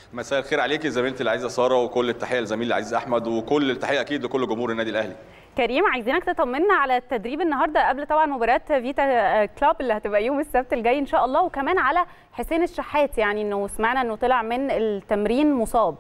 مساء الخير عليكي زميلتي العزيزه ساره وكل التحيه لزميلي العزيز احمد وكل التحيه اكيد لكل جمهور النادي الاهلي كريم عايزينك تطمنا على التدريب النهارده قبل طبعا مباراه فيتا كلوب اللي هتبقى يوم السبت الجاي ان شاء الله وكمان على حسين الشحات يعني انه سمعنا انه طلع من التمرين مصاب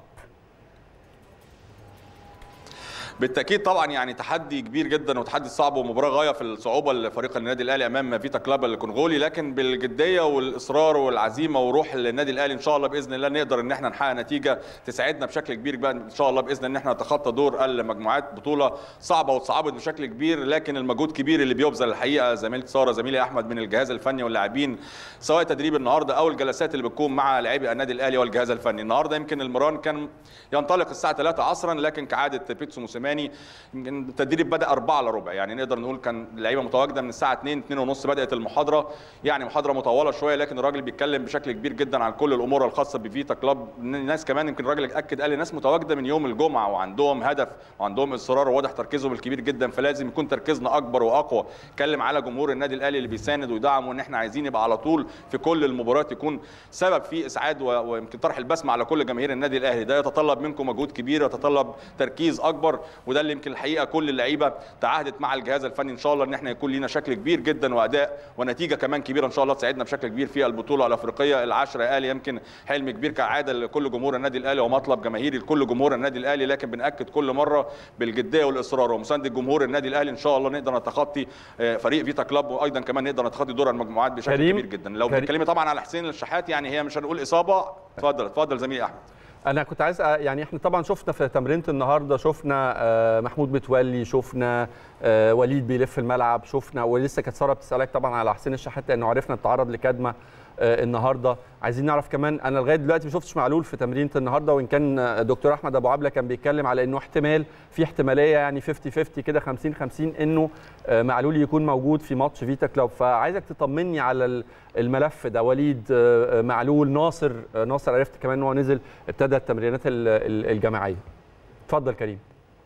بالتاكيد طبعا يعني تحدي كبير جدا وتحدي صعب ومباراه غايه في الصعوبه لفريق النادي الاهلي امام فيتا كلاب الكونغولي لكن بالجديه والاصرار والعزيمه وروح النادي الاهلي ان شاء الله باذن الله نقدر ان احنا نحقق نتيجه تساعدنا بشكل كبير بقى ان شاء الله باذن ان احنا نتخطى دور المجموعات بطوله صعبه وتصعبت بشكل كبير لكن المجهود كبير اللي بيبذل الحقيقه زميلتي ساره زميلي احمد من الجهاز الفني واللاعبين سواء تدريب النهارده او الجلسات اللي بتكون مع لاعبي النادي الاهلي والجهاز الفني النهارده يمكن المران كان ينطلق الساعه 3 عصرا لكن كعاده بيتسو موسيماني التدريب بدا 4 الا ربع يعني نقدر نقول كان اللعيبه متواجده من الساعه 2 2 ونص بدات المحاضره يعني محاضره مطوله شويه لكن الراجل بيتكلم بشكل كبير جدا عن كل الامور الخاصه بفيتا كلاب الناس كمان يمكن الراجل اكد قال الناس متواجده من يوم الجمعه وعندهم هدف وعندهم اصرار وواضح تركيزهم الكبير جدا فلازم يكون تركيزنا اكبر واقوى اتكلم على جمهور النادي الاهلي اللي بيساند ويدعم وان احنا عايزين يبقى على طول في كل المباريات يكون سبب في اسعاد ويمكن طرح البسمه على كل جماهير النادي الاهلي ده يتطلب منكم مجهود كبير يتطلب تركيز اكبر وده اللي يمكن الحقيقه كل اللعيبه تعهدت مع الجهاز الفني ان شاء الله ان احنا يكون لينا شكل كبير جدا واداء ونتيجه كمان كبيره ان شاء الله تساعدنا بشكل كبير في البطوله الافريقيه العشره قال يمكن حلم كبير كعاده لكل جمهور النادي الاهلي ومطلب جماهيري لكل جمهور النادي الاهلي لكن بناكد كل مره بالجديه والاصرار ومسانده جمهور النادي الاهلي ان شاء الله نقدر نتخطي فريق فيتا كلاب وايضا كمان نقدر نتخطي دور المجموعات بشكل كريم. كبير جدا لو بتتكلمي طبعا على حسين الشحات يعني هي مش هنقول اصابه اتفضل اتفضل زميلي احمد انا كنت عايز يعني احنا طبعا شفنا في تمرينه النهارده شفنا آه، محمود متولي شفنا آه، وليد بيلف الملعب شفنا ولسه كانت ساره بتسالك طبعا على حسين الشحات لانه عرفنا التعرض لكدمه آه، النهارده عايزين نعرف كمان انا لغايه دلوقتي ما شفتش معلول في تمرينه النهارده وان كان آه، دكتور احمد ابو عبله كان بيتكلم على انه احتمال في احتماليه يعني 50 50 كده 50 50 انه آه، معلول يكون موجود في ماتش فيتا كلوب فعايزك تطمني على ال- الملف ده وليد آه، آه، معلول ناصر آه، ناصر عرفت كمان ان هو نزل ابتدى التمرينات ال- ال- الجماعيه اتفضل كريم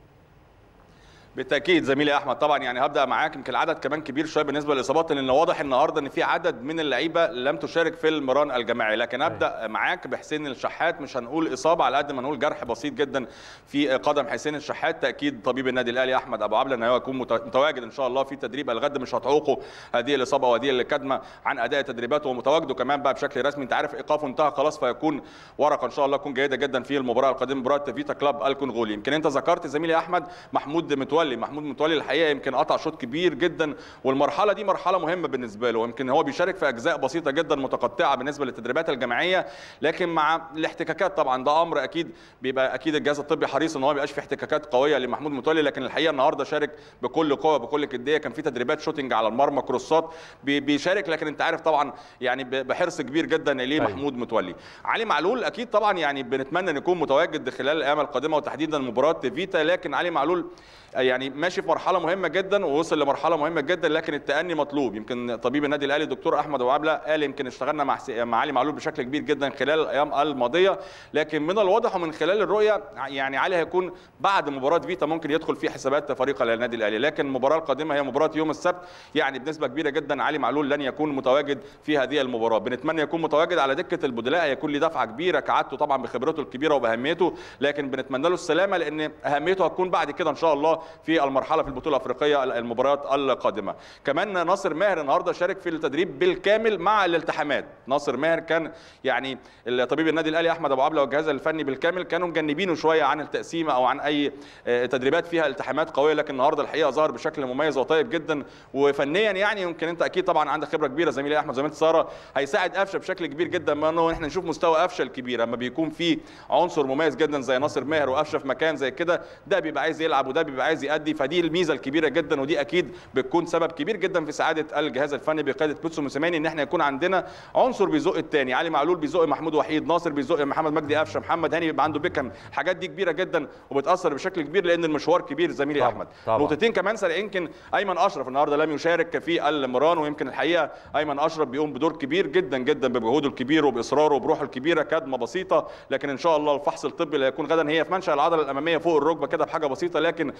بالتاكيد زميلي احمد طبعا يعني هبدا معاك يمكن العدد كمان كبير شويه بالنسبه للاصابات لان واضح النهارده ان في عدد من اللعيبه لم تشارك في المران الجماعي لكن ابدا معاك بحسين الشحات مش هنقول اصابه على قد ما نقول جرح بسيط جدا في قدم حسين الشحات تاكيد طبيب النادي الاهلي احمد ابو عبله ان هو يكون مت- متواجد ان شاء الله في تدريب الغد مش هتعوقه هذه الاصابه وهذه الكدمه عن اداء تدريباته ومتواجده كمان بقى بشكل رسمي انت عارف ايقافه انتهى خلاص فيكون ورقه ان شاء الله تكون جيده جدا في المباراه القادمه مباراه فيتا كلاب الكونغولي يمكن انت ذكرت زميلي احمد محمود متولي محمود متولي الحقيقه يمكن قطع شوط كبير جدا والمرحله دي مرحله مهمه بالنسبه له ويمكن هو بيشارك في اجزاء بسيطه جدا متقطعه بالنسبه للتدريبات الجماعيه لكن مع الاحتكاكات طبعا ده امر اكيد بيبقى اكيد الجهاز الطبي حريص ان هو ما يبقاش في احتكاكات قويه لمحمود متولي لكن الحقيقه النهارده شارك بكل قوه بكل جديه كان في تدريبات شوتنج على المرمى كروسات بي- بيشارك لكن انت عارف طبعا يعني ب- بحرص كبير جدا ليه أيوة. محمود متولي علي معلول اكيد طبعا يعني بنتمنى ان يكون متواجد خلال الايام القادمه وتحديدا مباراه فيتا لكن علي معلول يعني ماشي في مرحله مهمه جدا ووصل لمرحله مهمه جدا لكن التاني مطلوب يمكن طبيب النادي الاهلي دكتور احمد ابو عبله قال يمكن اشتغلنا مع حسي- مع علي معلول بشكل كبير جدا خلال الايام الماضيه لكن من الواضح ومن خلال الرؤيه يعني علي هيكون بعد مباراه فيتا ممكن يدخل في حسابات فريق النادي الاهلي لكن المباراه القادمه هي مباراه يوم السبت يعني بنسبه كبيره جدا علي معلول لن يكون متواجد في هذه المباراه بنتمنى يكون متواجد على دكه البدلاء هيكون له دفعه كبيره كعادته طبعا بخبرته الكبيره وباهميته لكن بنتمنى له السلامه لان اهميته هتكون بعد كده ان شاء الله في المرحله في البطوله الافريقيه المباريات القادمه كمان ناصر ماهر النهارده شارك في التدريب بالكامل مع الالتحامات ناصر ماهر كان يعني طبيب النادي الاهلي احمد ابو عبله والجهاز الفني بالكامل كانوا مجنبينه شويه عن التقسيمه او عن اي آه، تدريبات فيها التحامات قويه لكن النهارده الحقيقه ظهر بشكل مميز وطيب جدا وفنيا يعني يمكن انت اكيد طبعا عندك خبره كبيره زميلي احمد زميلتي ساره هيساعد قفشه بشكل كبير جدا ما انه احنا نشوف مستوى قفشه الكبير اما بيكون في عنصر مميز جدا زي ناصر ماهر وقفشه في مكان زي كده ده بيبقى عايز يلعب وده بيبقى عايز يأدي فدي الميزه الكبيره جدا ودي اكيد بتكون سبب كبير جدا في سعاده الجهاز الفني بقياده بيتسو موسيماني ان احنا يكون عندنا عنصر بيزق الثاني علي معلول بيزق محمود وحيد ناصر بيزق محمد مجدي قفشه محمد هاني بيبقى عنده بيكم الحاجات دي كبيره جدا وبتاثر بشكل كبير لان المشوار كبير زميلي طبعاً، احمد طبعاً. نقطتين كمان سريعين يمكن ايمن اشرف النهارده لم يشارك في المران ويمكن الحقيقه ايمن اشرف بيقوم بدور كبير جدا جدا بمجهوده الكبير وباصراره وبروحه الكبيره كدمه بسيطه لكن ان شاء الله الفحص الطبي اللي هيكون غدا هي في منشا العضله الاماميه فوق الركبه كده بحاجه بسيطه لكن دي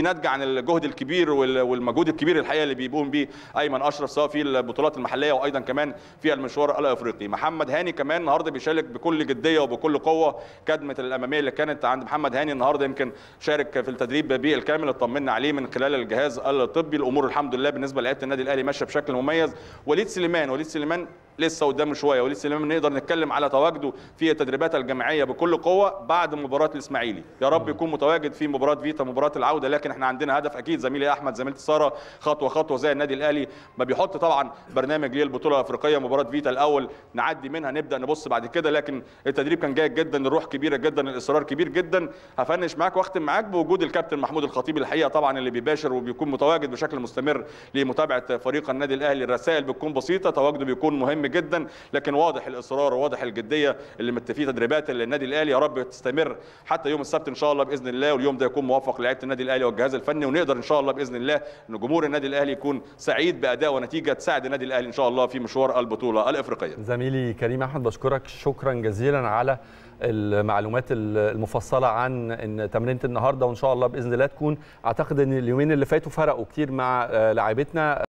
ناتجه عن الجهد الكبير والمجهود الكبير الحقيقه اللي بيقوم بيه ايمن اشرف سواء في البطولات المحليه وايضا كمان في المشوار الافريقي محمد هاني كمان النهارده بيشارك بكل جديه وبكل قوه كدمه الاماميه اللي كانت عند محمد هاني النهارده يمكن شارك في التدريب بالكامل اطمنا عليه من خلال الجهاز الطبي الامور الحمد لله بالنسبه لعيبه النادي الاهلي ماشيه بشكل مميز وليد سليمان وليد سليمان لسه قدامه شويه وليد سليمان نقدر نتكلم على تواجده في التدريبات الجماعيه بكل قوه بعد مباراه الاسماعيلي يا رب يكون متواجد في مباراه فيتا مباراه العوده لكن احنا عندنا هدف اكيد زميلي احمد زميلتي ساره خطوه خطوه زي النادي الاهلي ما بيحط طبعا برنامج للبطوله الافريقيه مباراه فيتا الاول نعدي منها نبدا نبص بعد كده لكن التدريب كان جيد جدا الروح كبيره جدا الاصرار كبير جدا هفنش معاك واختم معاك بوجود الكابتن محمود الخطيب الحقيقه طبعا اللي بيباشر وبيكون متواجد بشكل مستمر لمتابعه فريق النادي الاهلي الرسائل بتكون بسيطه تواجده بيكون مهم جدا لكن واضح الاصرار وواضح الجديه اللي متفيه تدريبات النادي الاهلي يا رب تستمر حتى يوم السبت ان شاء الله باذن الله واليوم ده يكون موفق لعيبه النادي الاهلي والجهاز الفني ونقدر ان شاء الله باذن الله ان جمهور النادي الاهلي يكون سعيد باداء ونتيجه تساعد النادي الاهلي ان شاء الله في مشوار البطوله الافريقيه. زميلي كريم احمد بشكرك شكرا جزيلا على المعلومات المفصله عن ان تمرينه النهارده وان شاء الله باذن الله تكون اعتقد ان اليومين اللي فاتوا فرقوا كتير مع لاعبتنا